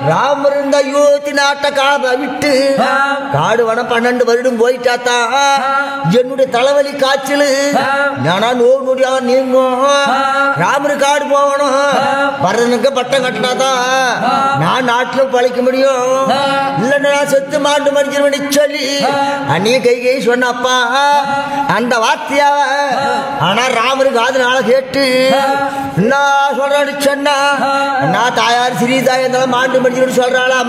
ராமர் இந்த அயோத்தி நாட்டை காப விட்டு காடு வனம் பன்னெண்டு வருடம் போயிட்டாத்தா என்னுடைய தலைவலி காய்ச்சல் நானா நோய் நொடியா நீங்கும் ராமரு காடு போகணும் பரதனுக்கு பட்டம் கட்டினாதான் நான் நாட்டுல பழைக்க முடியும் இல்லைன்னா நான் செத்து மாண்டு மறிஞ்சிருவேன் சொல்லி அந்நிய கை கை சொன்னப்பா அந்த வார்த்தையாவ ஆனா ராமரு காதுனால கேட்டு என்ன சொல்றான்னு சொன்னா நான் தாயார் சிறீதாய் இருந்தாலும் மாண்டு மறிஞ்சிருன்னு சொல்றாளா